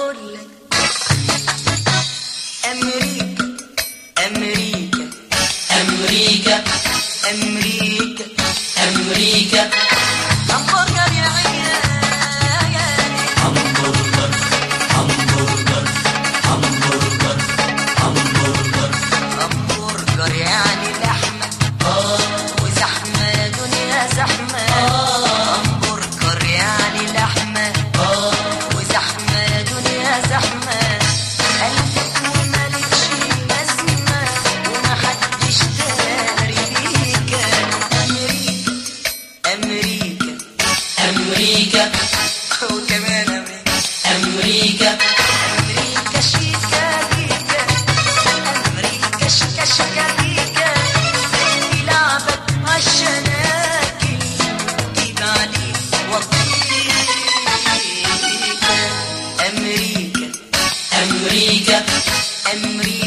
اقول لك امريكا امريكا أمريكا امريكا أمريكا همبرجر يا عيال همبرجر همبرجر همبرجر همبرجر همبرجر يعني لحمة وزحمة يا دنيا زحمة همبرجر يعني لحمة وزحمة يا دنيا زحمة قلبك ومالكش لازمة ومحدش داري بيك أمريكا أمريكا أمريكا وكمان أمريكا أمريكا أمريكا شيكا بيكا أمريكا شيكا شيكا بيكا يلعبك عالشناكل جيب عليك وطيك أمريكا أمريكا أمريكا